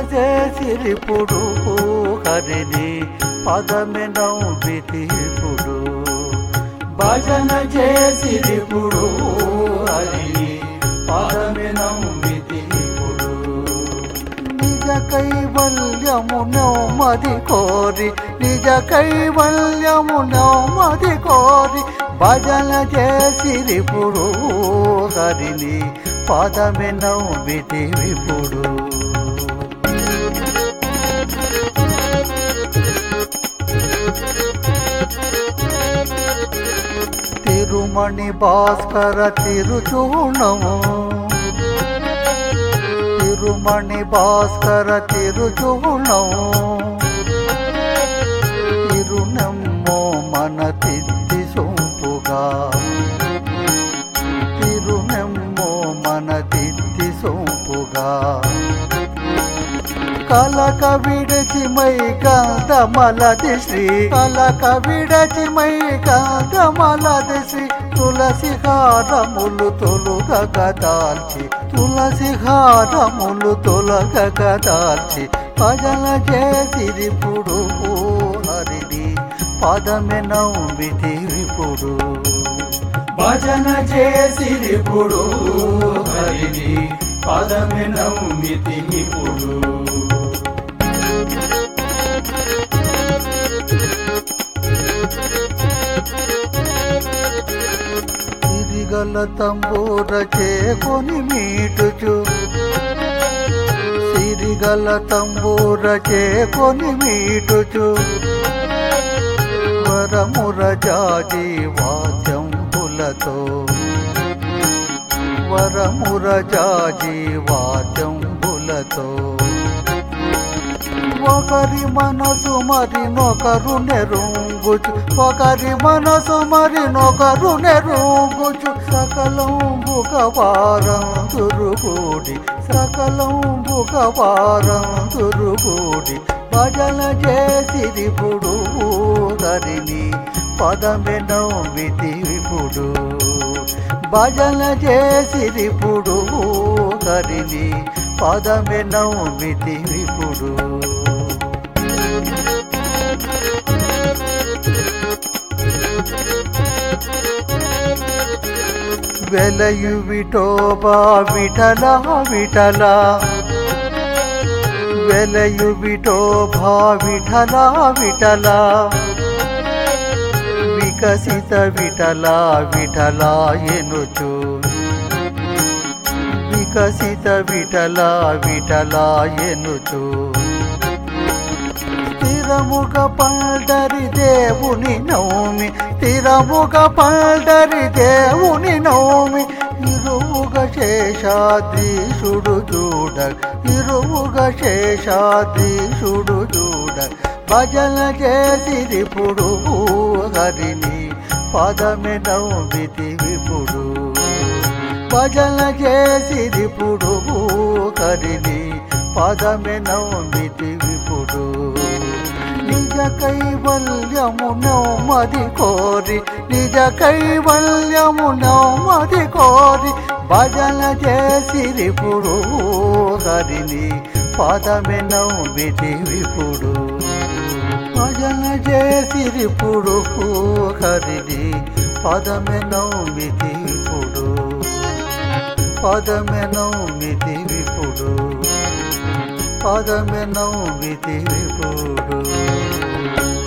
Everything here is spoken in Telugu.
చేసిరిపుడు హరిని పదమే నవ్వితిపుడు భజన చేసిరిపుడు హరిని పదమే నవ్వితిపుడు నిజ కైవల్యము నౌమది కోరి నిజ కైవల్యము నౌమది కోరి భజన చేసిరిపుడు హరిని పదమే నవ్వితి విపుడు తిరుమణి భాస్కర తిరుచూణము తిరుమణి భాస్కర తిరుచూణము తిరునమ్మో మన తిద్ది సొంపుగా తిరునమ్మో మన తిద్ది సొంపుగా కలక విడచి మై కాంతమలది శ్రీ కలక విడచి మై కాంతమలది శ్రీ తులసి హారములు తొలుగక దాల్చి తులసి హారములు తొలగక దాల్చి భజన చేసిరిపుడు హరిని పదమె నవ్వితి విపుడు భజన చేసిరిపుడు హరిని పదమి నమ్మితి ఇప్పుడు సిరిగల తంబూర చేకొని మీటుచు సిరిగల తంబూర చేకొని మీటుచు వరముర జాజి వాద్యంబులతో వరముర జాజి వాద్యంబులతో ఒకరి మనసు మరి నొకరు నెరుంగుచు ఒకరి మనసు మరి నొకరు నెరుంగుచు సకలం బుకవారం దురుగుడి సకలం బుకవారం దురుగుడి భజన చేసిరిపుడు హరిని పదమె నవ్వితి విపుడు భజన చేసిరిపుడు హరిని పదమె నవ్వితి విపుడు వెలయు విఠోబా విఠల విఠల వెలయు విఠోబా విఠల విఠల వికసిత విఠల విఠల ఎనుచు వికసిత విఠల విఠల ఎనుచు స్థిరముగ పల్డరి దేవుని నౌమి స్థిరముగ పల్డరి దేవుని నౌమి ఇరువుగ శేషాద్రీషుడు చూడ ఇరువుగ శేషాద్రీషుడు చూడ భజన చేసిరిపుడు హరిని పదమె నవ్వితి విపుడు భజన చేసిరిపుడు హరిని పదమె నవ్వితి విపుడు నిజ కైవల్యము నౌమది కోరి నిజ కైవల్యము నౌమది కోరి భజన చేసిరిపుడు హరిని పదమె నవ్వితి విపుడు భజన చేసిరిపుడు హరిని పదమె నవ్వితి విపుడు పదమె నవ్వితి విపుడు పదమె నవ్వితి విపుడు